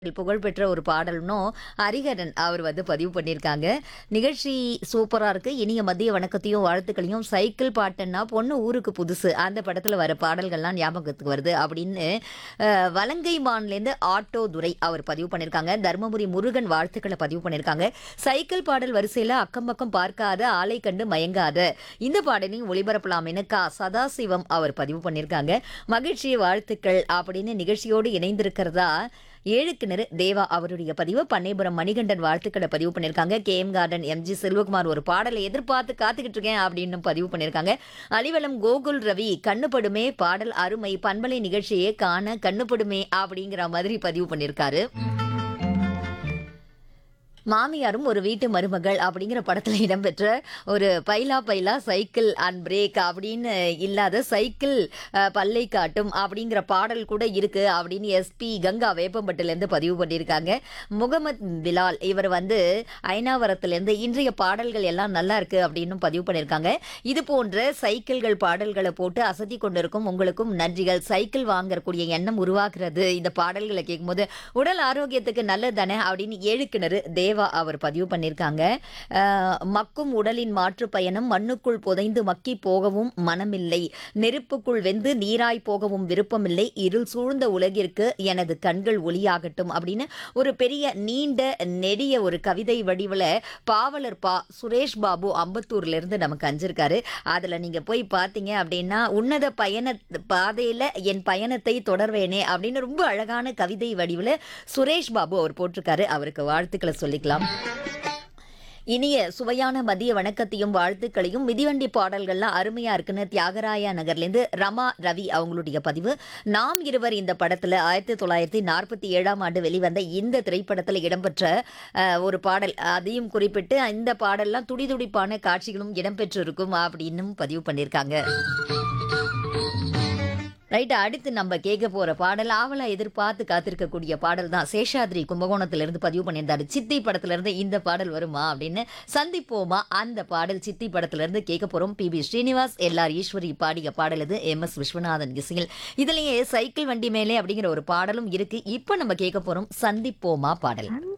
புகழ்பெற்ற ஒரு பாடல்னும் ஹரிஹரன் அவர் வந்து பதிவு பண்ணியிருக்காங்க நிகழ்ச்சி சூப்பரா இருக்கு இனிய மதிய வணக்கத்தையும் வாழ்த்துக்களையும் சைக்கிள் பாட்டுன்னா பொண்ணு ஊருக்கு புதுசு அந்த படத்துல வர பாடல்கள்லாம் ஞாபகத்துக்கு வருது அப்படின்னு அஹ், வலங்கை மான்லேருந்து ஆட்டோ துரை அவர் பதிவு பண்ணியிருக்காங்க தர்மபுரி முருகன் வாழ்த்துக்களை பதிவு பண்ணியிருக்காங்க சைக்கிள் பாடல் வரிசையில அக்கம் பக்கம் பார்க்காத ஆளை கண்டு மயங்காத இந்த பாடலையும் ஒளிபரப்பலாம்னு கா சதாசிவம் அவர் பதிவு பண்ணியிருக்காங்க மகிழ்ச்சி வாழ்த்துக்கள் அப்படின்னு நிகழ்ச்சியோடு இணைந்திருக்கிறதா ஏழு கிணறு தேவா அவருடைய பதிவு பண்ணைபுரம் மணிகண்டன் வாழ்த்துக்களை பதிவு பண்ணியிருக்காங்க K M garden MG Selvakumar ஒரு பாடலை எதிர்பார்த்து காத்துக்கிட்டு இருக்கேன் அப்படின்னு பதிவு பண்ணியிருக்காங்க அலிவலம் கோகுல் ரவி கண்ணுபடுமே பாடல் அருமை பண்பலை நிகழ்ச்சியே காண கண்ணுபடுமே அப்படிங்கிற மாதிரி பதிவு பண்ணியிருக்காரு மாமியாரும் ஒரு வீட்டு மருமகள் அப்படிங்கிற படத்துல இடம்பெற்ற ஒரு பைலா பைலா சைக்கிள் அண்ட் பிரேக் அப்படின்னு இல்லாத சைக்கிள் அஹ், பல்லை காட்டும் அப்படிங்கிற பாடல் கூட இருக்கு அப்படின்னு எஸ்பி கங்கா வேப்பம்பட்டிலேருந்து பதிவு பண்ணியிருக்காங்க முகமது பிலால் இவர் வந்து ஐநாவரத்துலேருந்து இன்றைய பாடல்கள் எல்லாம் நல்லா இருக்கு அப்படின்னு பதிவு பண்ணியிருக்காங்க இது போன்ற சைக்கிள்கள் பாடல்களை போட்டு அசத்தி கொண்டிருக்கும் உங்களுக்கும் நன்றிகள் சைக்கிள் வாங்கக்கூடிய எண்ணம் உருவாக்குறது இந்த பாடல்களை கேட்கும்போது உடல் ஆரோக்கியத்துக்கு நல்லது தானே அப்படின்னு ஏழு கிணறு தேவா அவர் பதிவு பண்ணியிருக்காங்க அஹ், மக்கும் உடலின் மாற்று பயணம் மண்ணுக்குள் புதைந்து மக்கி போகவும் மனமில்லை நெருப்புக்குள் வெந்து நீராய் போகவும் விருப்பமில்லை இருள் சூழ்ந்த உலகிற்கு எனது கண்கள் ஒளியாகட்டும் அப்படின்னு ஒரு பெரிய நீண்ட நெடிய ஒரு கவிதை வடிவில் பாவலர் பா சுரேஷ் பாபு அம்பத்தூர்ல இருந்து நமக்கு அஞ்சிருக்காரு அதுல நீங்க போய் பார்த்தீங்க அப்படின்னா உன்னத பயண பாதையில என் பயணத்தை தொடர்வேனே அப்படின்னு ரொம்ப அழகான கவிதை வடிவில் சுரேஷ் பாபு அவர் போட்டிருக்காரு அவருக்கு வாழ்த்துக்களை சொல்லிக்கலாம் இனிய சுவையான மதிய வணக்கத்தையும் வாழ்த்துக்களையும் மிதிவண்டி பாடல்கள்லாம் அருமையா இருக்குன்னு தியாகராயா நகர்லேருந்து ரமா ரவி அவங்களுடைய பதிவு நாம் இருவர் இந்த படத்துல ஆயிரத்தி தொள்ளாயிரத்தி நாற்பத்தி ஏழாம் ஆண்டு வெளிவந்த இந்த திரைப்படத்தில் இடம்பெற்ற அஹ், ஒரு பாடல் அதையும் குறிப்பிட்டு இந்த பாடல்லாம் துடிதுடிப்பான காட்சிகளும் இடம்பெற்றிருக்கும் அப்படின்னும் பதிவு பண்ணியிருக்காங்க ரைட் அடுத்து நம்ம கேட்க போற பாடல் ஆவலா எதிர்பார்த்து காத்திருக்கக்கூடிய பாடல் தான் சேஷாத்ரி கும்பகோணத்துல இருந்து பதிவு பண்ணியிருந்தாரு சித்தி படத்துல இருந்து இந்த பாடல் வருமா அப்படின்னு சந்திப்போமா அந்த பாடல் சித்தி படத்துல இருந்து கேட்க போறோம் P B Srinivas LR Eswari பாடிய பாடல் இது எம் எஸ் விஸ்வநாதன் இசையில் இதுலயே சைக்கிள் வண்டி மேலே அப்படிங்கிற ஒரு பாடலும் இருக்கு இப்போ நம்ம கேட்க போறோம் சந்திப்போமா பாடல்